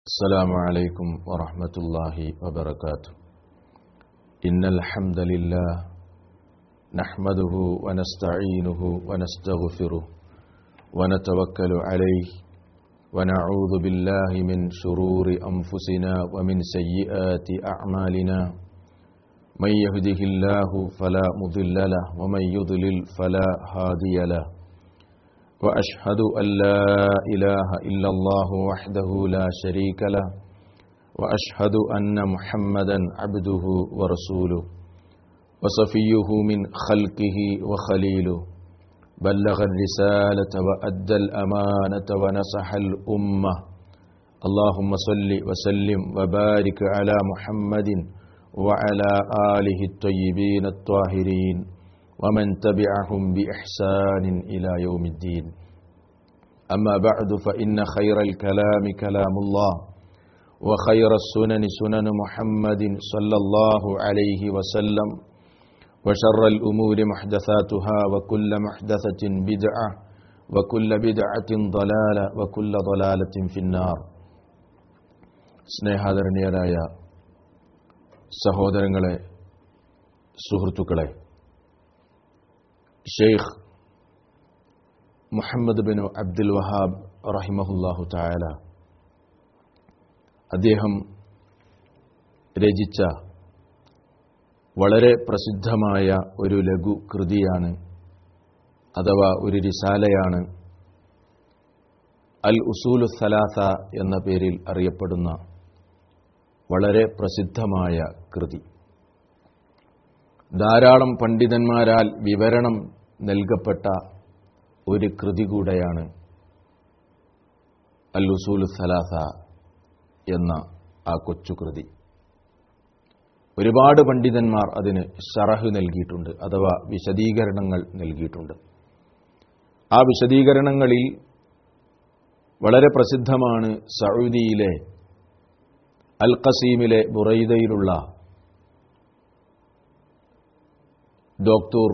السلام عليكم ورحمة الله وبركاته إن الحمد لله نحمده ونستعينه ونستغفره ونتوكل عليه ونعوذ بالله من شرور أنفسنا ومن سيئات أعمالنا من يهده الله فلا مضل له ومن يضلل فلا هادي له واشهد ان لا اله الا الله وحده لا شريك له واشهد ان محمدا عبده ورسوله وصفيه من خلقه وخليله بلغ الرساله وادى الامانه ونصح الامه اللهم صل وسلم وبارك على محمد وعلى اله الطيبين الطاهرين ومن تبعهم بإحسان إلى يوم الدين أما بعد فإن خير الكلام كلام الله وخير السنن سنن محمد صلى الله عليه وسلم وشر الأمور محدثاتها وكل محدثة بدعة وكل بدعة ضلالة وكل ضلالة في النار സ്നേഹാദരണീയരായ സഹോദരങ്ങളെ സുഹൃത്തുക്കളെ Sheikh Muhammad bin Abdul Wahhab റഹിമഹുല്ലാഹു തായാല അദ്ദേഹം രചിച്ച വളരെ പ്രസിദ്ധമായ ഒരു ലഘു കൃതിയാണ് അഥവാ ഒരു റിസാലയാണ് അൽ ഉസൂലു സലാസ എന്ന പേരിൽ അറിയപ്പെടുന്ന വളരെ പ്രസിദ്ധമായ കൃതി ധാരാളം പണ്ഡിതന്മാരാൽ വിവരണം നൽകപ്പെട്ട ഒരു കൃതി കൂടെയാണ് അൽ ഉസൂൽ സലാസ എന്ന ആ കൊച്ചു കൃതി ഒരുപാട് പണ്ഡിതന്മാർ അതിന് ഷറഹ് നൽകിയിട്ടുണ്ട് അഥവാ വിശദീകരണങ്ങൾ നൽകിയിട്ടുണ്ട് ആ വിശദീകരണങ്ങളിൽ വളരെ പ്രസിദ്ധമാണ് സൗദിയിലെ അൽ ഖസീമിലെ ബുറൈദയിലുള്ള ഡോക്ടർ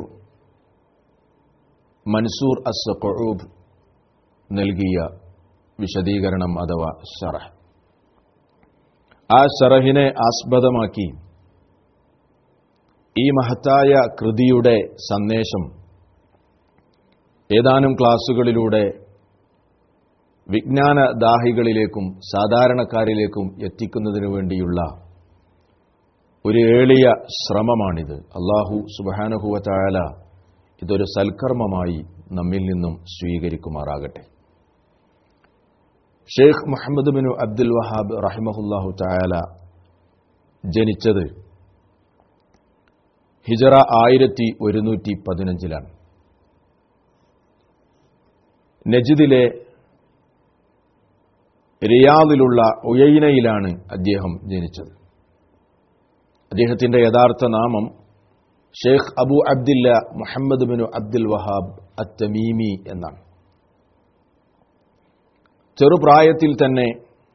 മൻസൂർ അസഖൂബ് നൽകിയ വിശദീകരണം അഥവാ ഷറഹ് ആ ഷറഹിനെ ആസ്പദമാക്കി ഈ മഹത്തായ കൃതിയുടെ സന്ദേശം ഏതാനും ക്ലാസുകളിലൂടെ വിജ്ഞാനദാഹികളിലേക്കും സാധാരണക്കാരിലേക്കും എത്തിക്കുന്നതിനു വേണ്ടിയുള്ള ഒരു ഏളിയ ശ്രമമാണിത് അള്ളാഹു സുബാനുഹുവത്തായാല ഇതൊരു സൽക്കർമ്മമായി നമ്മിൽ നിന്നും സ്വീകരിക്കുമാറാകട്ടെ ഷെയ്ഖ് മുഹമ്മദ് ബിനു അബ്ദുൽ വഹാബ് റഹിമഹുല്ലാഹു തായാല ജനിച്ചത് ഹിജറ ആയിരത്തി ഒരുന്നൂറ്റി പതിനഞ്ചിലാണ് നജിദിലെ റിയാദിലുള്ള ഉയൈനയിലാണ് അദ്ദേഹം ജനിച്ചത് അദ്ദേഹത്തിന്റെ യഥാർത്ഥ നാമം ഷെയ്ഖ് അബു അബ്ദില്ല മുഹമ്മദ് ബിനു അബ്ദുൽ വഹാബ് അത്തമീമി എന്നാണ് ചെറുപ്രായത്തിൽ തന്നെ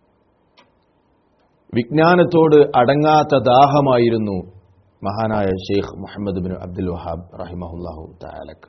വിജ്ഞാനത്തോട് അടങ്ങാത്ത ദാഹമായിരുന്നു മഹാനായ ഷെയ്ഖ് മുഹമ്മദ് ബിനു അബ്ദുൽ വഹാബ് റഹിമഹുല്ലാഹു താലക്ക്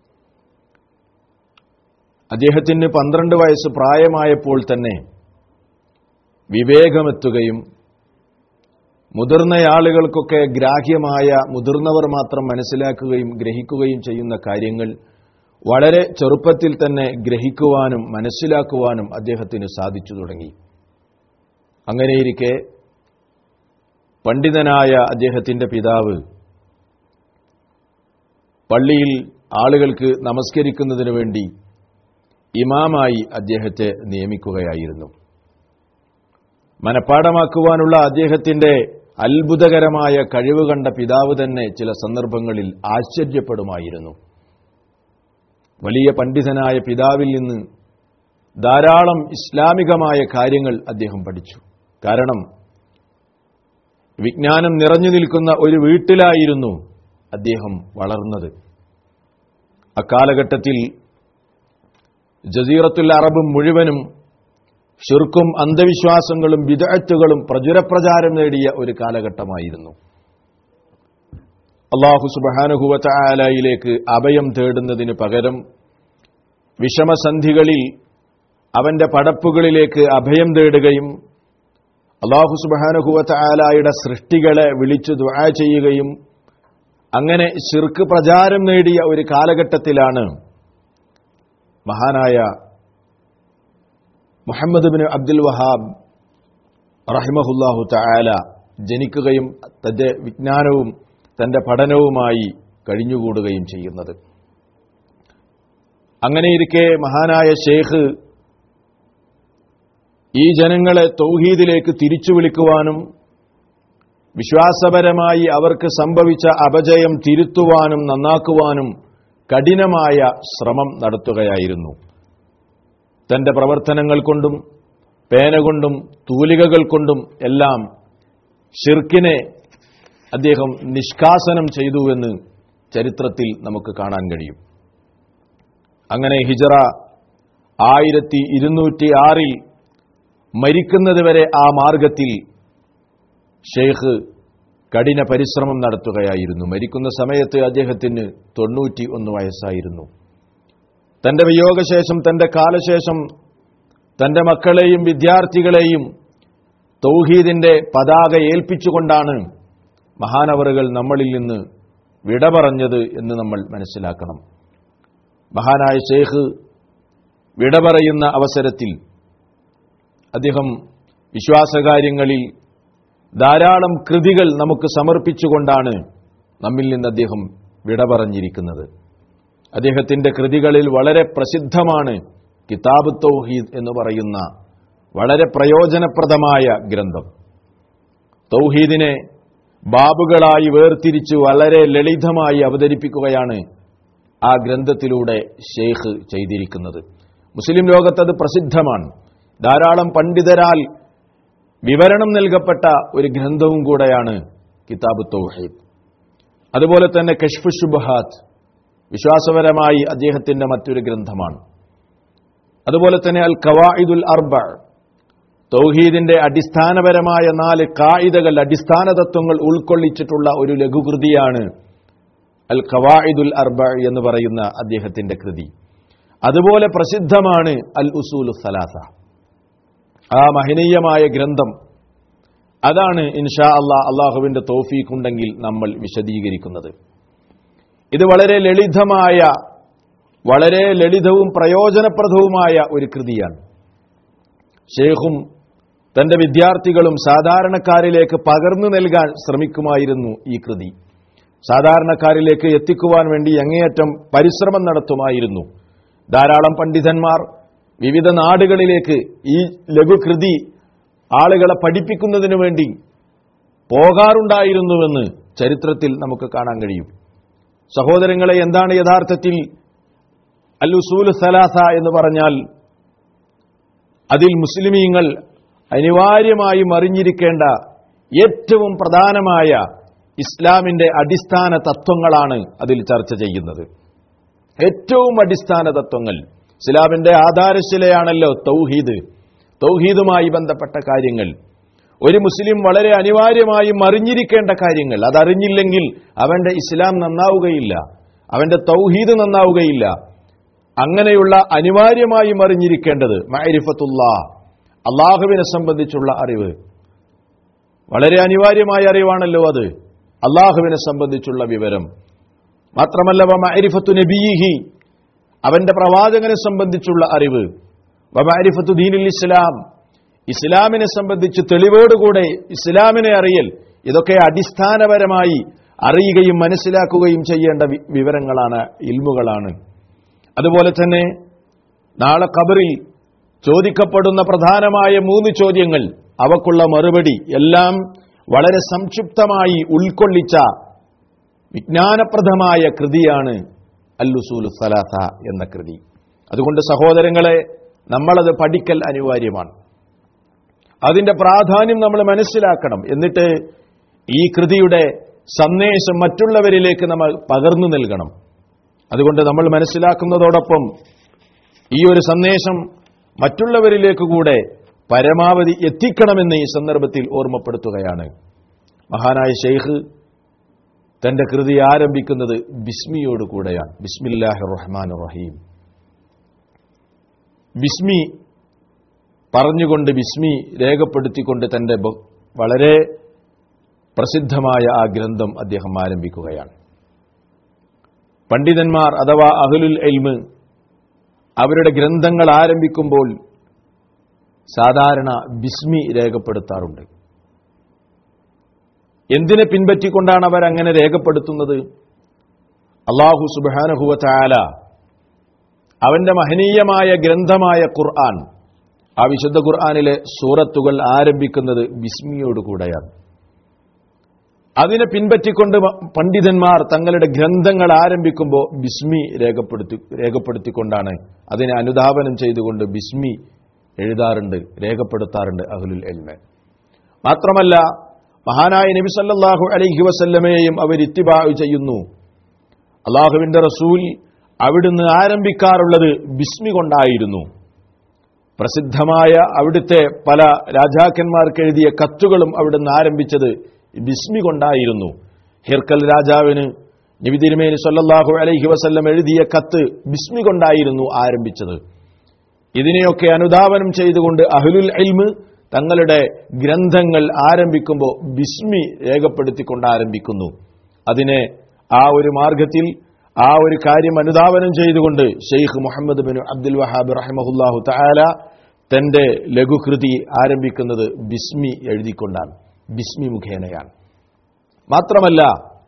അദ്ദേഹത്തിന് പന്ത്രണ്ട് വയസ്സ് പ്രായമായപ്പോൾ തന്നെ വിവേകമെത്തുകയും മുതിർന്ന ആളുകൾക്കൊക്കെ ഗ്രാഹ്യമായ മുതിർന്നവർ മാത്രം മനസ്സിലാക്കുകയും ഗ്രഹിക്കുകയും ചെയ്യുന്ന കാര്യങ്ങൾ വളരെ ചെറുപ്പത്തിൽ തന്നെ ഗ്രഹിക്കുവാനും മനസ്സിലാക്കുവാനും അദ്ദേഹത്തിന് സാധിച്ചു തുടങ്ങി അങ്ങനെയിരിക്കെ പണ്ഡിതനായ അദ്ദേഹത്തിന്റെ പിതാവ് പള്ളിയിൽ ആളുകൾക്ക് നമസ്കരിക്കുന്നതിനു വേണ്ടി ഇമാമായി അദ്ദേഹത്തെ നിയമിക്കുകയായിരുന്നു മനഃപ്പാടമാക്കുവാനുള്ള അദ്ദേഹത്തിന്റെ അത്ഭുതകരമായ കഴിവ് കണ്ട പിതാവ് തന്നെ ചില സന്ദർഭങ്ങളിൽ ആശ്ചര്യപ്പെടുമായിരുന്നു വലിയ പണ്ഡിതനായ പിതാവിൽ നിന്ന് ധാരാളം ഇസ്ലാമികമായ കാര്യങ്ങൾ അദ്ദേഹം പഠിച്ചു കാരണം വിജ്ഞാനം നിറഞ്ഞു നിൽക്കുന്ന ഒരു വീട്ടിലായിരുന്നു അദ്ദേഹം വളർന്നത് അക്കാലഘട്ടത്തിൽ ജസീറത്തുൽ അറബ് മുഴുവനും ഷിർക്കും അന്ധവിശ്വാസങ്ങളും വിദഗ്ധകളും പ്രചുരപ്രചാരം നേടിയ ഒരു കാലഘട്ടമായിരുന്നു അള്ളാഹു സുബാനുഹുവലയിലേക്ക് അഭയം തേടുന്നതിന് പകരം വിഷമസന്ധികളിൽ അവന്റെ പടപ്പുകളിലേക്ക് അഭയം തേടുകയും അള്ളാഹു സുബാനുഹുവത്ത ആലായുടെ സൃഷ്ടികളെ വിളിച്ചു ദുആ ചെയ്യുകയും അങ്ങനെ ശിർക്ക് പ്രചാരം നേടിയ ഒരു കാലഘട്ടത്തിലാണ് മഹാനായ മുഹമ്മദ് ബിൻ അബ്ദുൽ വഹാബ് റഹിമഹുല്ലാഹു തആല ജനിക്കുകയും തന്റെ വിജ്ഞാനവും തന്റെ പഠനവുമായി കഴിഞ്ഞുകൂടുകയും ചെയ്യുന്നത് അങ്ങനെയിരിക്കെ മഹാനായ ഷേഖ് ഈ ജനങ്ങളെ തൗഹീദിലേക്ക് തിരിച്ചു വിളിക്കുവാനും വിശ്വാസപരമായി അവർക്ക് സംഭവിച്ച അപജയം തിരുത്തുവാനും നന്നാക്കുവാനും കഠിനമായ ശ്രമം നടത്തുകയായിരുന്നു തന്റെ പ്രവർത്തനങ്ങൾ കൊണ്ടും പേന കൊണ്ടും തൂലികകൾ കൊണ്ടും എല്ലാം ഷിർക്കിനെ അദ്ദേഹം നിഷ്കാസനം ചെയ്തുവെന്ന് ചരിത്രത്തിൽ നമുക്ക് കാണാൻ കഴിയും അങ്ങനെ ഹിജറ ആയിരത്തി ഇരുന്നൂറ്റി ആറിൽ മരിക്കുന്നതുവരെ ആ മാർഗത്തിൽ ഷെയ്ഖ് കഠിന പരിശ്രമം നടത്തുകയായിരുന്നു മരിക്കുന്ന സമയത്ത് അദ്ദേഹത്തിന് തൊണ്ണൂറ്റി ഒന്ന് വയസ്സായിരുന്നു തന്റെ വിയോഗശേഷം തന്റെ കാലശേഷം തന്റെ മക്കളെയും വിദ്യാർത്ഥികളെയും തൗഹീദിന്റെ പതാക ഏൽപ്പിച്ചുകൊണ്ടാണ് മഹാനവറുകൾ നമ്മളിൽ നിന്ന് വിട പറഞ്ഞത് എന്ന് നമ്മൾ മനസ്സിലാക്കണം മഹാനായ ഷെയ്ഖ് വിട പറയുന്ന അവസരത്തിൽ അദ്ദേഹം വിശ്വാസകാര്യങ്ങളിൽ ധാരാളം കൃതികൾ നമുക്ക് സമർപ്പിച്ചുകൊണ്ടാണ് നമ്മിൽ നിന്ന് അദ്ദേഹം വിട പറഞ്ഞിരിക്കുന്നത് അദ്ദേഹത്തിന്റെ കൃതികളിൽ വളരെ പ്രസിദ്ധമാണ് കിതാബ് തൗഹീദ് എന്ന് പറയുന്ന വളരെ പ്രയോജനപ്രദമായ ഗ്രന്ഥം തൗഹീദിനെ ബാബുകളായി വേർതിരിച്ച് വളരെ ലളിതമായി അവതരിപ്പിക്കുകയാണ് ആ ഗ്രന്ഥത്തിലൂടെ ഷെയ്ഖ് ചെയ്തിരിക്കുന്നത് മുസ്ലിം ലോകത്തത് പ്രസിദ്ധമാണ് ധാരാളം പണ്ഡിതരാൽ വിവരണം നൽകപ്പെട്ട ഒരു ഗ്രന്ഥവും കൂടെയാണ് കിതാബ് തൗഹീദ് അതുപോലെ തന്നെ കഷ്ഫു ഷുബഹാത്ത് വിശ്വാസപരമായി അദ്ദേഹത്തിന്റെ മറ്റൊരു ഗ്രന്ഥമാണ് അതുപോലെ തന്നെ അൽ കവായിദുൽ അർബ തൗഹീദിന്റെ അടിസ്ഥാനപരമായ നാല് കായിതകൾ അടിസ്ഥാന തത്വങ്ങൾ ഉൾക്കൊള്ളിച്ചിട്ടുള്ള ഒരു ലഘുകൃതിയാണ് അൽ ഖവായിദുൽ അർബ എന്ന് പറയുന്ന അദ്ദേഹത്തിന്റെ കൃതി അതുപോലെ പ്രസിദ്ധമാണ് അൽ ഉസൂലു സലാസ ആ മഹനീയമായ ഗ്രന്ഥം അതാണ് ഇൻഷാ അള്ളാ അള്ളാഹുവിന്റെ തോഫീക്ക് ഉണ്ടെങ്കിൽ നമ്മൾ വിശദീകരിക്കുന്നത് ഇത് വളരെ ലളിതമായ വളരെ ലളിതവും പ്രയോജനപ്രദവുമായ ഒരു കൃതിയാണ് ഷേഖും തന്റെ വിദ്യാർത്ഥികളും സാധാരണക്കാരിലേക്ക് പകർന്നു നൽകാൻ ശ്രമിക്കുമായിരുന്നു ഈ കൃതി സാധാരണക്കാരിലേക്ക് എത്തിക്കുവാൻ വേണ്ടി അങ്ങേയറ്റം പരിശ്രമം നടത്തുമായിരുന്നു ധാരാളം പണ്ഡിതന്മാർ വിവിധ നാടുകളിലേക്ക് ഈ ലഘുകൃതി ആളുകളെ പഠിപ്പിക്കുന്നതിനു വേണ്ടി പോകാറുണ്ടായിരുന്നുവെന്ന് ചരിത്രത്തിൽ നമുക്ക് കാണാൻ കഴിയും സഹോദരങ്ങളെ എന്താണ് യഥാർത്ഥത്തിൽ അൽ ഉസൂൽ സലാസ എന്ന് പറഞ്ഞാൽ അതിൽ മുസ്ലിമീങ്ങൾ അനിവാര്യമായും അറിഞ്ഞിരിക്കേണ്ട ഏറ്റവും പ്രധാനമായ ഇസ്ലാമിന്റെ അടിസ്ഥാന തത്വങ്ങളാണ് അതിൽ ചർച്ച ചെയ്യുന്നത് ഏറ്റവും അടിസ്ഥാന തത്വങ്ങൾ ഇസ്ലാമിന്റെ ആധാരശിലയാണല്ലോ തൗഹീദ് തൗഹീദുമായി ബന്ധപ്പെട്ട കാര്യങ്ങൾ ഒരു മുസ്ലിം വളരെ അനിവാര്യമായും അറിഞ്ഞിരിക്കേണ്ട കാര്യങ്ങൾ അതറിഞ്ഞില്ലെങ്കിൽ അവന്റെ ഇസ്ലാം നന്നാവുകയില്ല അവന്റെ തൗഹീദ് നന്നാവുകയില്ല അങ്ങനെയുള്ള അനിവാര്യമായും അറിഞ്ഞിരിക്കേണ്ടത് മൈരിഫത്തുല്ലാ അള്ളാഹുവിനെ സംബന്ധിച്ചുള്ള അറിവ് വളരെ അനിവാര്യമായ അറിവാണല്ലോ അത് അള്ളാഹുവിനെ സംബന്ധിച്ചുള്ള വിവരം മാത്രമല്ല വമഅരിഫത്തു നബിയിഹി അവന്റെ പ്രവാചകനെ സംബന്ധിച്ചുള്ള അറിവ് വമഅരിഫത്തു ദീനുൽ ഇസ്ലാം ഇസ്ലാമിനെ സംബന്ധിച്ച് തെളിവോടുകൂടെ ഇസ്ലാമിനെ അറിയൽ ഇതൊക്കെ അടിസ്ഥാനപരമായി അറിയുകയും മനസ്സിലാക്കുകയും ചെയ്യേണ്ട വി- വിവരങ്ങളാണ് ഇൽമുകളാണ് അതുപോലെ തന്നെ നാളെ ഖബറിൽ ചോദിക്കപ്പെടുന്ന പ്രധാനമായ മൂന്ന് ചോദ്യങ്ങൾ അവക്കുള്ള മറുപടി എല്ലാം വളരെ സംക്ഷിപ്തമായി ഉൾക്കൊള്ളിച്ച വിജ്ഞാനപ്രദമായ കൃതിയാണ് അല്ലുസൂൽ സലാസ എന്ന കൃതി അതുകൊണ്ട് സഹോദരങ്ങളെ നമ്മളത് പഠിക്കൽ അനിവാര്യമാണ് അതിന്റെ പ്രാധാന്യം നമ്മൾ മനസ്സിലാക്കണം എന്നിട്ട് ഈ കൃതിയുടെ സന്ദേശം മറ്റുള്ളവരിലേക്ക് നമ്മൾ പകർന്നു നൽകണം അതുകൊണ്ട് നമ്മൾ മനസ്സിലാക്കുന്നതോടൊപ്പം ഈ ഒരു സന്ദേശം മറ്റുള്ളവരിലേക്ക് കൂടെ പരമാവധി എത്തിക്കണമെന്ന് ഈ സന്ദർഭത്തിൽ ഓർമ്മപ്പെടുത്തുകയാണ് മഹാനായ ഷെയ്ഖ് തന്റെ കൃതി ആരംഭിക്കുന്നത് ബിസ്മിയോട് കൂടെയാണ് ബിസ്മില്ലാഹി റഹ്മാൻ റഹീം ബിസ്മി പറഞ്ഞുകൊണ്ട് ബിസ്മി രേഖപ്പെടുത്തിക്കൊണ്ട് തന്റെ ബ- വളരെ പ്രസിദ്ധമായ ആ ഗ്രന്ഥം അദ്ദേഹം ആരംഭിക്കുകയാണ് പണ്ഡിതന്മാർ അഥവാ അഹ്ലുൽ എൽമ് അവരുടെ ഗ്രന്ഥങ്ങൾ ആരംഭിക്കുമ്പോൾ സാധാരണ ബിസ്മി രേഖപ്പെടുത്താറുണ്ട് എന്തിനെ പിൻപറ്റിക്കൊണ്ടാണ് അവർ അങ്ങനെ രേഖപ്പെടുത്തുന്നത് അള്ളാഹു സുബാനഹുവ ചായാല അവന്റെ മഹനീയമായ ഗ്രന്ഥമായ ഖുർആൻ ആ വിശുദ്ധ ഖുർആനിലെ സൂറത്തുകൾ ആരംഭിക്കുന്നത് ബിസ്മിയോടുകൂടെയാണ് അതിനെ പിൻപറ്റിക്കൊണ്ട് മ- പണ്ഡിതന്മാർ തങ്ങളുടെ ഗ്രന്ഥങ്ങൾ ആരംഭിക്കുമ്പോൾ ബിസ്മി രേഖപ്പെടുത്തി രേഖപ്പെടുത്തിക്കൊണ്ടാണ് അതിനെ അനുധാപനം ചെയ്തുകൊണ്ട് ബിസ്മി എഴുതാറുണ്ട് രേഖപ്പെടുത്താറുണ്ട് അഹ്ലുൽ എൽമ മാത്രമല്ല മഹാനായ നബി സല്ലല്ലാഹു അലൈഹി വസല്ലമയെയും അവർ ഇത്തിബാ ചെയ്യുന്നു അള്ളാഹുവിന്റെ റസൂൽ അവിടുന്ന് ആരംഭിക്കാറുള്ളത് ബിസ്മി കൊണ്ടായിരുന്നു പ്രസിദ്ധമായ അവിടുത്തെ പല രാജാക്കന്മാർക്ക് എഴുതിയ കത്തുകളും അവിടുന്ന് ആരംഭിച്ചത് ബിസ്മി കൊണ്ടായിരുന്നു ഹിർക്കൽ രാജാവിന് നബി തിരുമേനി സല്ലല്ലാഹു അലൈഹി വസല്ലം എഴുതിയ കത്ത് ബിസ്മി കൊണ്ടായിരുന്നു ആരംഭിച്ചത് ഇതിനെയൊക്കെ അനുധാവനം ചെയ്തുകൊണ്ട് അഹ്ലുൽ ഇൽമ് തങ്ങളുടെ ഗ്രന്ഥങ്ങൾ ആരംഭിക്കുമ്പോൾ ബിസ്മി രേഖപ്പെടുത്തിക്കൊണ്ട് ആരംഭിക്കുന്നു അതിനെ ആ ഒരു മാർഗത്തിൽ ആ ഒരു കാര്യം അനുധാവനം ചെയ്തുകൊണ്ട് Sheikh Muhammad bin Abdul Wahhab റഹ്മഹുല്ലാഹു തആല തന്റെ ലഘുകൃതി ആരംഭിക്കുന്നത് ബിസ്മി എഴുതിക്കൊണ്ടാണ് ബിസ്മി മുഖേനയാണ് മാത്രമല്ല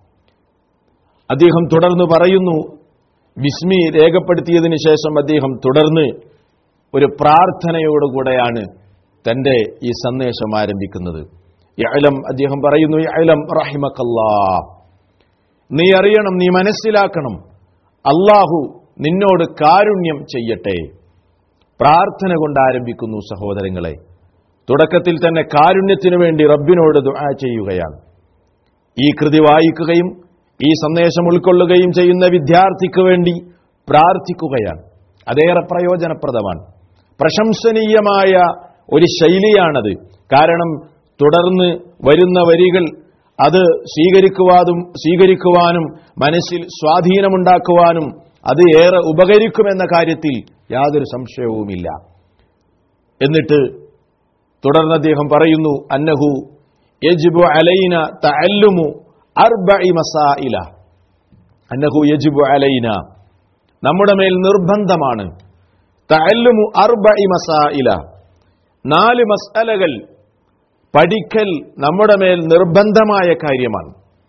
അദ്ദേഹം തുടർന്ന് പറയുന്നു ബിസ്മി രേഖപ്പെടുത്തിയതിനു ശേഷം അദ്ദേഹം തുടർന്ന് ഒരു പ്രാർത്ഥനയോടുകൂടെയാണ് തന്റെ ഈ സന്ദേശം ആരംഭിക്കുന്നത് യഅലം അദ്ദേഹം പറയുന്നു യഅലം റഹിമക്കല്ലാ നീ അറിയണം നീ മനസ്സിലാക്കണം അള്ളാഹു നിന്നോട് കാരുണ്യം ചെയ്യട്ടെ പ്രാർത്ഥന കൊണ്ട് ആരംഭിക്കുന്നു സഹോദരങ്ങളെ തുടക്കത്തിൽ തന്നെ കാരുണ്യത്തിനു വേണ്ടി റബ്ബിനോട് ദുആ ചെയ്യുകയാണ് ഈ കൃതി വായിക്കുകയും ഈ സന്ദേശം ഉൾക്കൊള്ളുകയും ചെയ്യുന്ന വിദ്യാർത്ഥിക്ക് വേണ്ടി പ്രാർത്ഥിക്കുകയാണ് അതേറെ പ്രയോജനപ്രദമാണ് പ്രശംസനീയമായ ഒരു ശൈലിയാണത് കാരണം തുടർന്ന് വരുന്ന വരികൾ അത് സ്വീകരിക്കുവാനും സ്വീകരിക്കുവാനും മനസ്സിൽ സ്വാധീനമുണ്ടാക്കുവാനും അത് ഏറെ ഉപകരിക്കുമെന്ന കാര്യത്തിൽ യാതൊരു സംശയവുമില്ല എന്നിട്ട് തുടർന്ന് അദ്ദേഹം പറയുന്നു അന്നഹു യജിബു അലൈന തഅല്ലുമു അർബഇ മസായില അന്നഹു യജിബു അലൈന നമ്മുടെ മേൽ നിർബന്ധമാണ് തഅല്ലുമു അർബഇ മസായില നാല് മസ്അലകൾ പഠിക്കൽ നമ്മുടെ മേൽ നിർബന്ധമായ കാര്യമാണ്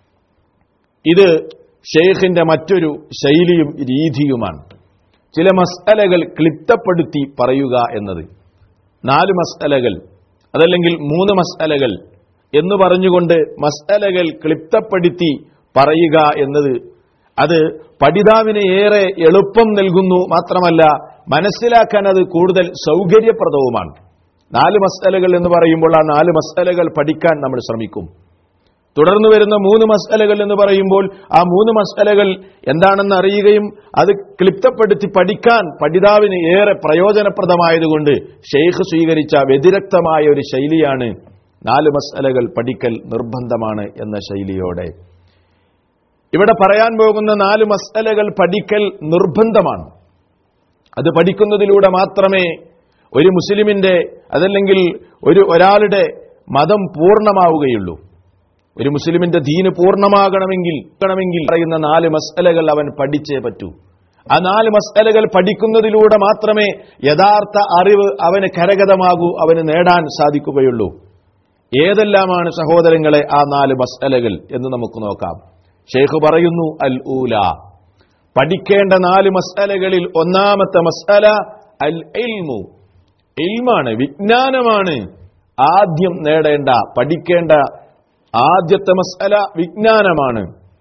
ഇത് ഷെയ്ഖിന്റെ മറ്റൊരു ശൈലിയും രീതിയുമാണ് ചില മസ്അലകൾ ക്ലിപ്തപ്പെടുത്തി പറയുക എന്നത് നാല് മസ്അലകൾ അതല്ലെങ്കിൽ മൂന്ന് മസ്അലകൾ എന്ന് പറഞ്ഞുകൊണ്ട് മസ്അലകൾ ക്ലിപ്തപ്പെടുത്തി പറയുക എന്നത് അത് പഠിതാവിന് ഏറെ എളുപ്പം നൽകുന്നു മാത്രമല്ല മനസ്സിലാക്കാൻ അത് കൂടുതൽ സൗകര്യപ്രദവുമാണ് നാല് മസ്അലകൾ എന്ന് പറയുമ്പോൾ ആ നാല് മസ്അലകൾ പഠിക്കാൻ നമ്മൾ ശ്രമിക്കും തുടർന്ന് വരുന്ന മൂന്ന് മസ്അലകൾ എന്ന് പറയുമ്പോൾ ആ മൂന്ന് മസ്അലകൾ എന്താണെന്ന് അറിയുകയും അത് ക്ലിപ്തപ്പെടുത്തി പഠിക്കാൻ പഠിതാവിന് ഏറെ പ്രയോജനപ്രദമായതുകൊണ്ട് ഷെയ്ഖ് സ്വീകരിച്ച വ്യതിരക്തമായ ഒരു ശൈലിയാണ് നാല് മസ്അലകൾ പഠിക്കൽ നിർബന്ധമാണ് എന്ന ശൈലിയോടെ ഇവിടെ പറയാൻ പോകുന്ന നാല് മസ്അലകൾ പഠിക്കൽ നിർബന്ധമാണ് അത് പഠിക്കുന്നതിലൂടെ മാത്രമേ ഒരു മുസ്ലിമിന്റെ അതല്ലെങ്കിൽ ഒരു ഒരാളുടെ മതം പൂർണ്ണമാവുകയുള്ളൂ ഒരു മുസ്ലിമിന്റെ ദീന് പൂർണ്ണമാകണമെങ്കിൽ ണമെങ്കിൽ പറയുന്ന നാല് മസ്അലകൾ അവൻ പഠിച്ചേ പറ്റൂ ആ നാല് മസ്അലകൾ പഠിക്കുന്നതിലൂടെ മാത്രമേ യഥാർത്ഥ അറിവ് അവന് കരഗതമാകൂ അവന് നേടാൻ സാധിക്കുകയുള്ളൂ ഏതെല്ലാമാണ് സഹോദരങ്ങളെ ആ നാല് മസ്അലകൾ എന്ന് നമുക്ക് നോക്കാം ഷെയ്ഖ് പറയുന്നു അൽ ഊല പഠിക്കേണ്ട നാല് മസ്അലകളിൽ ഒന്നാമത്തെ മസ്അല അൽ ഇൽമു ഇൽമാണ് വിജ്ഞാനമാണ് ആദ്യം നേടേണ്ട പഠിക്കേണ്ട ആദ്യത്തെ മസ്അല വിജ്ഞാനമാണ്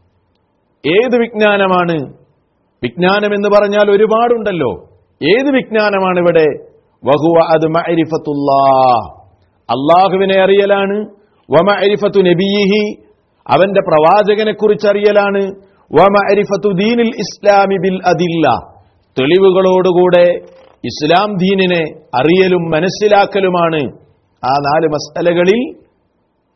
ഏത് വിജ്ഞാനമാണ് വിജ്ഞാനം എന്ന് പറഞ്ഞാൽ ഒരുപാടുണ്ടല്ലോ ഏത് വിജ്ഞാനമാണ് ഇവിടെ വഹുവ അത് മഅരിഫത്തുല്ലാ അള്ളാഹുവിനെ അറിയലാണ് വമഅരിഫത്തു നബിയിഹി അവന്റെ പ്രവാചകനെ കുറിച്ച് അറിയലാണ് വമഅരിഫത്തു ദീനിൽ ഇസ്ലാമി ബിൽ അതില്ല തെളിവുകളോടുകൂടെ ഇസ്ലാം ദീനിനെ അറിയലും മനസ്സിലാക്കലുമാണ് ആ നാല് മസ്അലകളിൽ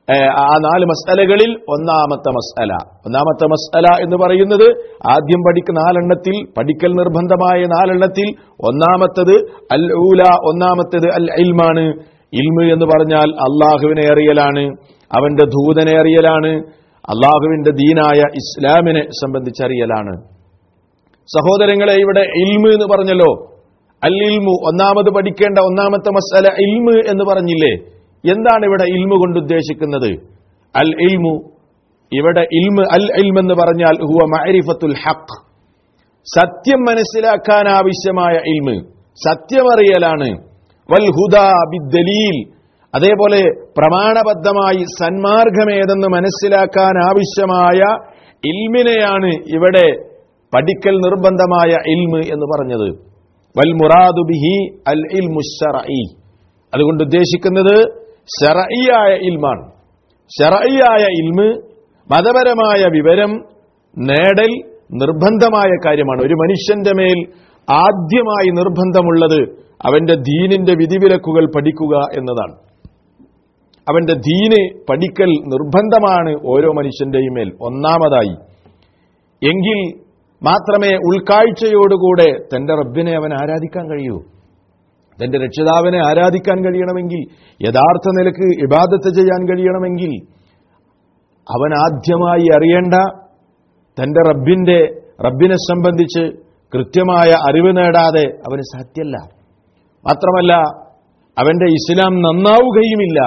ഏഹ്, ആ നാല് മസ്അലകളിൽ ഒന്നാമത്തെ മസ്അല ഒന്നാമത്തെ മസ്അല എന്ന് പറയുന്നത് ആദ്യം പഠിക്കുന്ന നാലെണ്ണത്തിൽ പഠിക്കൽ നിർബന്ധമായ നാലെണ്ണത്തിൽ ഒന്നാമത്തത് അൽ ഊല ഒന്നാമത്തേത് അൽ ഇൽമാണ് ഇൽമ് എന്ന് പറഞ്ഞാൽ അള്ളാഹുവിനെ അറിയലാണ് അവന്റെ ദൂതനെ അറിയലാണ് അള്ളാഹുവിന്റെ ദീനായ ഇസ്ലാമിനെ സംബന്ധിച്ചറിയലാണ് സഹോദരങ്ങളെ ഇവിടെ ഇൽമ് എന്ന് പറഞ്ഞല്ലോ അൽ ഇൽമു ഒന്നാമത് പഠിക്കേണ്ട ഒന്നാമത്തെ മസല ഇൽമ് എന്ന് പറഞ്ഞില്ലേ എന്താണ് ഇവിടെ ഇൽമു കൊണ്ട് ഉദ്ദേശിക്കുന്നത് അൽ ഇൽമു ഇവിടെ ഇൽമ് അൽ ഇൽമ് എന്ന് പറഞ്ഞാൽ ഹുവ മഅരിഫത്തുൽ ഹഖ് സത്യം മനസ്സിലാക്കാൻ ആവശ്യമായ ഇൽമ് സത്യമറിയലാണ് വൽ ഹുദാ ബിദ്ദലീൽ അതേപോലെ പ്രമാണബദ്ധമായി സന്മാർഗമേതെന്ന് മനസ്സിലാക്കാൻ ആവശ്യമായ ഇൽമിനെയാണ് ഇവിടെ പഠിക്കൽ നിർബന്ധമായ ഇൽമ് എന്ന് പറഞ്ഞത് വൽ മുറാദു ബിഹി അൽ ഇൽമു ശറഈ അതുകൊണ്ട് ഉദ്ദേശിക്കുന്നത് ശറഈയായ ഇൽമാണ് ശറഈയായ ഇൽമ് മതപരമായ വിവരം നേടൽ നിർബന്ധമായ കാര്യമാണ് ഒരു മനുഷ്യന്റെ മേൽ ആദ്യമായി നിർബന്ധമുള്ളത് അവന്റെ ദീനിന്റെ വിധിവിലക്കുകൾ പഠിക്കുക എന്നതാണ് അവന്റെ ദീന് പഠിക്കൽ നിർബന്ധമാണ് ഓരോ മനുഷ്യന്റെയും മേൽ ഒന്നാമതായി എങ്കിൽ മാത്രമേ ഉൾക്കാഴ്ചയോടുകൂടെ തന്റെ റബ്ബിനെ അവൻ ആരാധിക്കാൻ കഴിയൂ തന്റെ രക്ഷിതാവിനെ ആരാധിക്കാൻ കഴിയണമെങ്കിൽ യഥാർത്ഥ നിലക്ക് ഇബാദത്ത് ചെയ്യാൻ കഴിയണമെങ്കിൽ അവൻ ആദ്യമായി അറിയേണ്ട തന്റെ റബ്ബിന്റെ റബ്ബിനെ സംബന്ധിച്ച് കൃത്യമായ അറിവ് നേടാതെ അവന് സാധ്യല്ല മാത്രമല്ല അവന്റെ ഇസ്ലാം നന്നാവുകയുമില്ല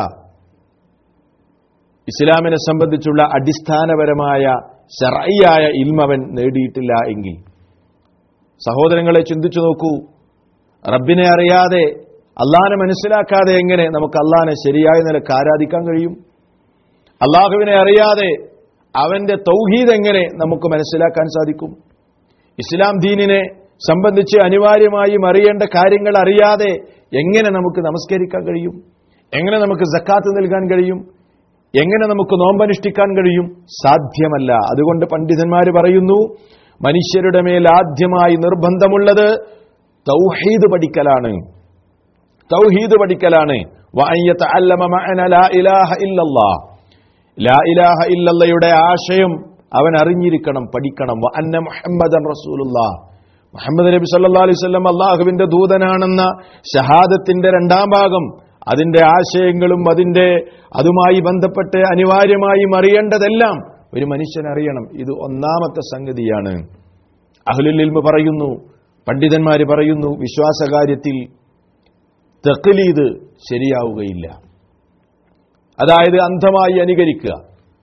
ഇസ്ലാമിനെ സംബന്ധിച്ചുള്ള അടിസ്ഥാനപരമായ ശറയ്യായ ഇൽമവൻ നേടിയിട്ടില്ല എങ്കിൽ സഹോദരങ്ങളെ ചിന്തിച്ചു നോക്കൂ റബ്ബിനെ അറിയാതെ അള്ളാനെ മനസ്സിലാക്കാതെ എങ്ങനെ നമുക്ക് അള്ളാനെ ശരിയായ നിലക്ക് ആരാധിക്കാൻ കഴിയും അള്ളാഹുവിനെ അറിയാതെ അവന്റെ തൗഹീദ് എങ്ങനെ നമുക്ക് മനസ്സിലാക്കാൻ സാധിക്കും ഇസ്ലാം ദീനിനെ സംബന്ധിച്ച് അനിവാര്യമായും അറിയേണ്ട കാര്യങ്ങൾ അറിയാതെ എങ്ങനെ നമുക്ക് നമസ്കരിക്കാൻ കഴിയും എങ്ങനെ നമുക്ക് സക്കാത്ത് നൽകാൻ കഴിയും എങ്ങനെ നമുക്ക് നോമ്പനുഷ്ഠിക്കാൻ കഴിയും സാധ്യമല്ല അതുകൊണ്ട് പണ്ഡിതന്മാർ പറയുന്നു മനുഷ്യരുടെ മേൽ ആദ്യമായി നിർബന്ധമുള്ളത് തൗഹീദ് പഠിക്കലാണ് തൗഹീദ് പഠിക്കലാണ് വഅയ്യത അല്ലമ മഅന ലാ ഇലാഹ ഇല്ലല്ലാഹ് ലാ ഇലാഹ ഇല്ലല്ലയുടെ ആശയം അവൻ അറിഞ്ഞിരിക്കണം പഠിക്കണം വ അന്ന മുഹമ്മദൻ റസൂലുള്ളാഹ് മുഹമ്മദ് നബി സല്ലല്ലാഹു അലൈഹി വസല്ലം അള്ളാഹുവിന്റെ ദൂതനാണെന്ന ഷഹാദത്തിന്റെ രണ്ടാം ഭാഗം അതിന്റെ ആശയങ്ങളും അതിന്റെ അതുമായി ബന്ധപ്പെട്ട് അനിവാര്യമായും അറിയേണ്ടതെല്ലാം ഒരു മനുഷ്യൻ അറിയണം ഇത് ഒന്നാമത്തെ സംഗതിയാണ് അഹ്ലുൽ ഇൽമ് പറയുന്നു പണ്ഡിതന്മാര് പറയുന്നു വിശ്വാസകാര്യത്തിൽ തെക്കലീത് ശരിയാവുകയില്ല അതായത് അന്ധമായി അനുകരിക്കുക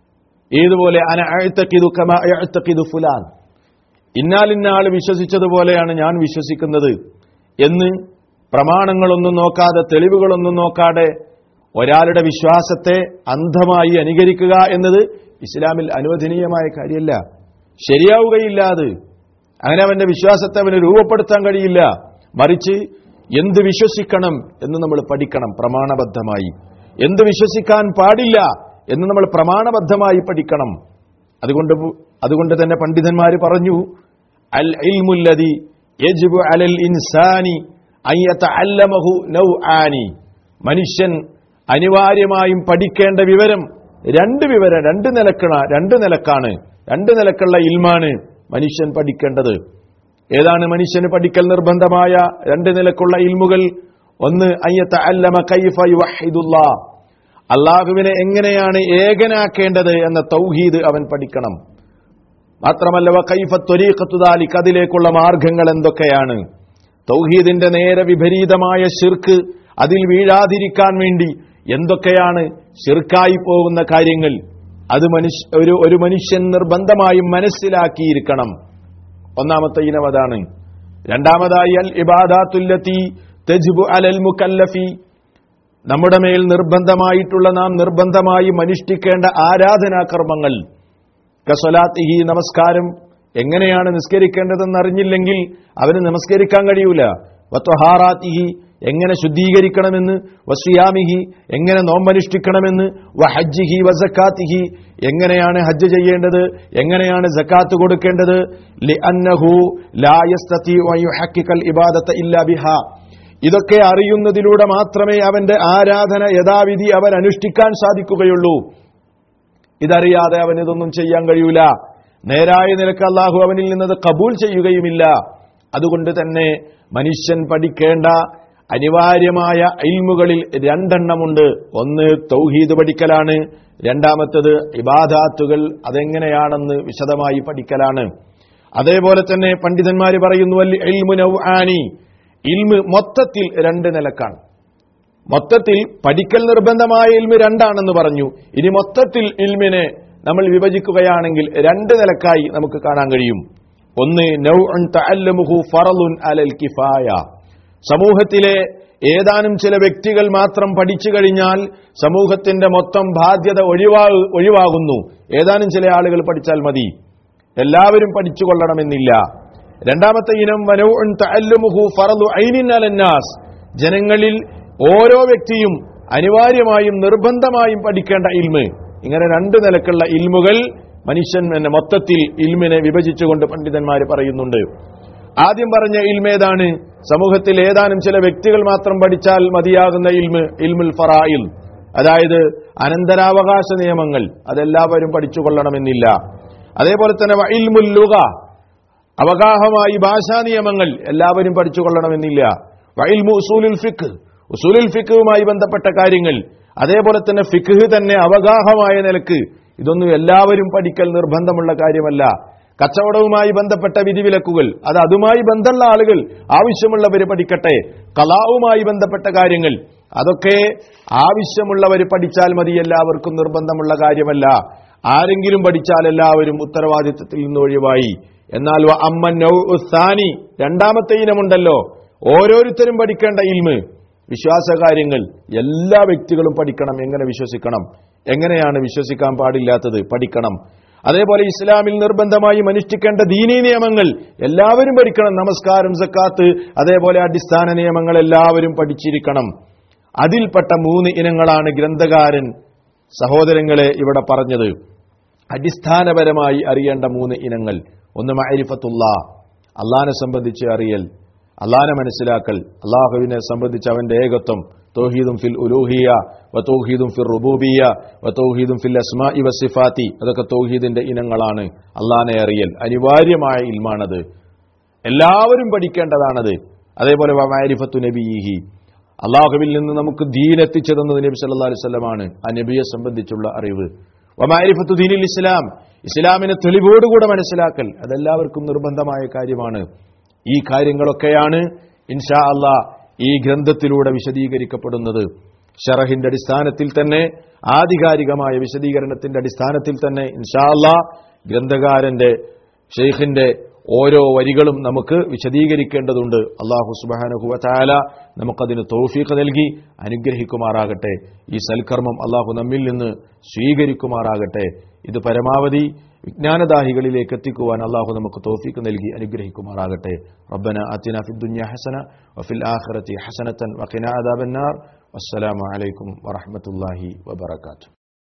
ഏതുപോലെ അന അഴുത്തക്കിതു കമ അഴുത്തക്കിതു ഫുലാൻ ഇന്നാലിന്നാൾ വിശ്വസിച്ചതുപോലെയാണ് ഞാൻ വിശ്വസിക്കുന്നത് എന്ന് പ്രമാണങ്ങളൊന്നും നോക്കാതെ തെളിവുകളൊന്നും നോക്കാതെ ഒരാളുടെ വിശ്വാസത്തെ അന്ധമായി അനുകരിക്കുക എന്നത് ഇസ്ലാമിൽ അനുവദനീയമായ കാര്യമല്ല ശരിയാവുകയില്ല അത് അങ്ങനെ അവന്റെ വിശ്വാസത്തെ അവന് രൂപപ്പെടുത്താൻ കഴിയില്ല മറിച്ച് എന്ത് വിശ്വസിക്കണം എന്ന് നമ്മൾ പഠിക്കണം പ്രമാണബദ്ധമായി എന്ത് വിശ്വസിക്കാൻ പാടില്ല എന്ന് നമ്മൾ പ്രമാണബദ്ധമായി പഠിക്കണം അതുകൊണ്ട് അതുകൊണ്ട് തന്നെ പണ്ഡിതന്മാർ പറഞ്ഞു അൽ ഇൽമുല്ലതി യജ്ബു അലൽ ഇൻസാനി അയ്യതഅല്ലമഹു നൗആനി മനുഷ്യൻ അനിവാര്യമായും പഠിക്കേണ്ട വിവരം രണ്ട് വിവരം രണ്ട് നിലക്കണ രണ്ട് നിലക്കാണ് രണ്ട് നിലക്കുള്ള ഇൽമാണ് മനുഷ്യൻ പഠിക്കേണ്ടത് ഏതാണ് മനുഷ്യന് പഠിക്കൽ നിർബന്ധമായ രണ്ട് നിലക്കുള്ള ഇൽമുകൾ ഒന്ന് അയ്യത്ത അല്ലമ കൈഫ യുവഹിദുല്ലാ അള്ളാഹുവിനെ എങ്ങനെയാണ് ഏകനാക്കേണ്ടത് എന്ന തൗഹീദ് അവൻ പഠിക്കണം മാത്രമല്ല വ കൈഫ ത്വരീഖത്തുദാലിക്ക് അതിലേക്കുള്ള മാർഗങ്ങൾ എന്തൊക്കെയാണ് തൗഹീദിന്റെ നേരെ വിപരീതമായ ഷിർക്ക് അതിൽ വീഴാതിരിക്കാൻ വേണ്ടി എന്തൊക്കെയാണ് ഷിർക്കായി പോകുന്ന കാര്യങ്ങൾ അത് മനുഷ്യ ഒരു ഒരു മനുഷ്യൻ നിർബന്ധമായും മനസ്സിലാക്കിയിരിക്കണം ഒന്നാമത്തെ ഇനം അതാണ് രണ്ടാമതായി അൽ ഇബാദാത്തുല്ലത്തി തജ്ബു അലൽ മുക്കല്ലഫി നമ്മുടെ മേൽ നിർബന്ധമായിട്ടുള്ള നാം നിർബന്ധമായും അനുഷ്ഠിക്കേണ്ട ആരാധനാകർമ്മങ്ങൾ കസലാത്തിഹി നമസ്കാരം എങ്ങനെയാണ് നിസ്കരിക്കേണ്ടതെന്ന് അറിഞ്ഞില്ലെങ്കിൽ അവന് നമസ്കരിക്കാൻ കഴിയൂല വത്വഹാറാത്തിഹി എങ്ങനെ ശുദ്ധീകരിക്കണമെന്ന് വസിയാമിഹി എങ്ങനെ നോമ്പനുഷ്ഠിക്കണമെന്ന് വഹജ്ജിഹി വസക്കാത്തിഹി എങ്ങനെയാണ് ഹജ്ജ് ചെയ്യേണ്ടത് എങ്ങനെയാണ് സക്കാത്ത് കൊടുക്കേണ്ടത് ലിഅന്നഹു ലാ യസ്തതിഉ അൻ യുഹഖിഖൽ ഇബാദത ഇല്ലാ ബിഹാ ഇതൊക്കെ അറിയുന്നതിലൂടെ മാത്രമേ അവന്റെ ആരാധന യഥാവിധി അവൻ അനുഷ്ഠിക്കാൻ സാധിക്കുകയുള്ളൂ ഇതറിയാതെ അവൻ ഇതൊന്നും ചെയ്യാൻ കഴിയൂല നേരായ നിലക്ക് അള്ളാഹു അവനിൽ നിന്നത് കബൂൽ ചെയ്യുകയുമില്ല അതുകൊണ്ട് തന്നെ മനുഷ്യൻ പഠിക്കേണ്ട അനിവാര്യമായ ഇൽമുകളിൽ രണ്ടെണ്ണമുണ്ട് ഒന്ന് തൗഹീദ് പഠിക്കലാണ് രണ്ടാമത്തത് ഇബാദാത്തുകൾ അതെങ്ങനെയാണെന്ന് വിശദമായി പഠിക്കലാണ് അതേപോലെ തന്നെ പണ്ഡിതന്മാര് പറയുന്നു അല്ലി ഇൽമു നൗആനി ഇൽമ് മൊത്തത്തിൽ രണ്ട് നിലക്കാണ് മൊത്തത്തിൽ പഠിക്കൽ നിർബന്ധമായ ഇൽമ് രണ്ടാണെന്ന് പറഞ്ഞു ഇനി മൊത്തത്തിൽ ഇൽമിനെ നമ്മൾ വിഭജിക്കുകയാണെങ്കിൽ രണ്ട് നിലക്കായി നമുക്ക് കാണാൻ കഴിയും ഒന്ന് നൗഉൻ തഅല്ലമുഹു ഫറലുൻ അലൽ കിഫായ സമൂഹത്തിലെ ഏതാനും ചില വ്യക്തികൾ മാത്രം പഠിച്ചു കഴിഞ്ഞാൽ സമൂഹത്തിന്റെ മൊത്തം ബാധ്യത ഒഴിവാ ഒഴിവാകുന്നു ഏതാനും ചില ആളുകൾ പഠിച്ചാൽ മതി എല്ലാവരും പഠിച്ചുകൊള്ളണമെന്നില്ല രണ്ടാമത്തെ ഇനം വനൗഉൻ തഅല്ലുമുഹു ഫറലു ഐനിൻ അലന്നാസ് ജനങ്ങളിൽ ഓരോ വ്യക്തിയും അനിവാര്യമായും നിർബന്ധമായും പഠിക്കേണ്ട ഇൽമ് ഇങ്ങനെ രണ്ട് നിലക്കുള്ള ഇൽമുകൾ മനുഷ്യൻ എന്നെ മൊത്തത്തിൽ ഇൽമിനെ വിഭജിച്ചുകൊണ്ട് പണ്ഡിതന്മാർ പറയുന്നുണ്ട് ആദ്യം പറഞ്ഞ ഇൽമേതാണ് സമൂഹത്തിൽ ഏതാനും ചില വ്യക്തികൾ മാത്രം പഠിച്ചാൽ മതിയാകുന്ന ഇൽമ് ഇൽമുൽ ഫറായിൽ അതായത് അനന്തരാവകാശ നിയമങ്ങൾ അതെല്ലാവരും പഠിച്ചുകൊള്ളണമെന്നില്ല അതേപോലെ തന്നെ ഇൽമുൽ ലുഗ അവഗാഹമായി ഭാഷാ നിയമങ്ങൾ എല്ലാവരും പഠിച്ചുകൊള്ളണമെന്നില്ല വൈൽമു ഉസൂലുൽ ഫിഖ് ഉസൂലുൽ ഫിഖുമായി ബന്ധപ്പെട്ട കാര്യങ്ങൾ അതേപോലെ തന്നെ ഫിഖ് തന്നെ അവഗാഹമായ നിലക്ക് ഇതൊന്നും എല്ലാവരും പഠിക്കൽ നിർബന്ധമുള്ള കാര്യമല്ല കച്ചവടവുമായി ബന്ധപ്പെട്ട വിധിവിലക്കുകൾ അത് അതുമായി ബന്ധമുള്ള ആളുകൾ ആവശ്യമുള്ളവർ പഠിക്കട്ടെ കലാവുമായി ബന്ധപ്പെട്ട കാര്യങ്ങൾ അതൊക്കെ ആവശ്യമുള്ളവർ പഠിച്ചാൽ മതി എല്ലാവർക്കും നിർബന്ധമുള്ള കാര്യമല്ല ആരെങ്കിലും പഠിച്ചാൽ എല്ലാവരും ഉത്തരവാദിത്വത്തിൽ നിന്ന് ഒഴിവായി എന്നാൽ വ അമ്മ നൗസാനി രണ്ടാമത്തെ ഇനമുണ്ടല്ലോ ഓരോരുത്തരും പഠിക്കേണ്ട ഇൽമ് വിശ്വാസകാര്യങ്ങൾ എല്ലാ വ്യക്തികളും പഠിക്കണം എങ്ങനെ വിശ്വസിക്കണം എങ്ങനെയാണ് വിശ്വസിക്കാൻ പാടില്ലാത്തത് പഠിക്കണം അതേപോലെ ഇസ്ലാമിൽ നിർബന്ധമായും അനുഷ്ഠിക്കേണ്ട ദീനീ നിയമങ്ങൾ എല്ലാവരും പഠിക്കണം നമസ്കാരം സക്കാത്ത് അതേപോലെ അടിസ്ഥാന നിയമങ്ങൾ എല്ലാവരും പഠിച്ചിരിക്കണം അതിൽപ്പെട്ട മൂന്ന് ഇനങ്ങളാണ് ഗ്രന്ഥകാരൻ സഹോദരങ്ങളെ ഇവിടെ പറഞ്ഞത് അടിസ്ഥാനപരമായി അറിയേണ്ട മൂന്ന് ഇനങ്ങൾ ഒന്ന് മഅരിഫത്തുള്ള അള്ളാനെ സംബന്ധിച്ച് അറിയൽ അള്ളാനെ മനസ്സിലാക്കൽ അള്ളാഹുവിനെ സംബന്ധിച്ച് അവന്റെ ഏകത്വം തൗഹീദും ഫിൽ ഉലൂഹിയ വ തൗഹീദും ഫിൽ റുബൂബിയ വ തൗഹീദും ഫിൽ അസ്മാ ഇവ സിഫാത്തി അതൊക്കെ തൗഹീദിന്റെ ഇനങ്ങളാണ് അള്ളാനെ അറിയൽ അനിവാര്യമായ ഇൽമാണത് എല്ലാവരും പഠിക്കേണ്ടതാണത് അതേപോലെ മാരിഫത്തു നബിഹി അള്ളാഹുവിൽ നിന്ന് നമുക്ക് ദീൻ എത്തിച്ചു തന്നത് നബി സല്ലാ അലൈഹി സ്വലമാണ് ആ നബിയെ സംബന്ധിച്ചുള്ള അറിവ് വമാരിഫത്തു ദീനിൽ ഇസ്ലാം ഇസ്ലാമിനെ തെളിവോടുകൂടെ മനസ്സിലാക്കൽ അതെല്ലാവർക്കും നിർബന്ധമായ കാര്യമാണ് ഈ കാര്യങ്ങളൊക്കെയാണ് ഇൻഷാ അള്ളാ ഈ ഗ്രന്ഥത്തിലൂടെ വിശദീകരിക്കപ്പെടുന്നത് ഷറഹിന്റെ അടിസ്ഥാനത്തിൽ തന്നെ ആധികാരികമായ വിശദീകരണത്തിന്റെ അടിസ്ഥാനത്തിൽ തന്നെ ഇൻഷാ അള്ളാ ഗ്രന്ഥകാരന്റെ ഷെയ്ഖിന്റെ ഓരോ വരികളും നമുക്ക് വിശദീകരിക്കേണ്ടതുണ്ട് അള്ളാഹു സുബാനുഹുവ ചായാല നമുക്കതിന് തൗഫീഖ് നൽകി അനുഗ്രഹിക്കുമാറാകട്ടെ ഈ സൽക്കർമ്മം അള്ളാഹു നമ്മിൽ നിന്ന് സ്വീകരിക്കുമാറാകട്ടെ ഇത് പരമാവധി വിജ്ഞാനദാഹികളിലേക്ക് എത്തിക്കുവാൻ അള്ളാഹു നമുക്ക് തോഫീക്ക് നൽകി അനുഗ്രഹിക്കുമാറാകട്ടെ റബ്ബന അത്തിന ഫിദ്ദുന്യ ഹസന വഫിൽ ആഖിറതി ഹസനത്തൻ വഖിന അദാബന്നാർ വസ്സലാമു അലൈക്കും വറഹ്മത്തുള്ളാഹി വബറകാതുഹു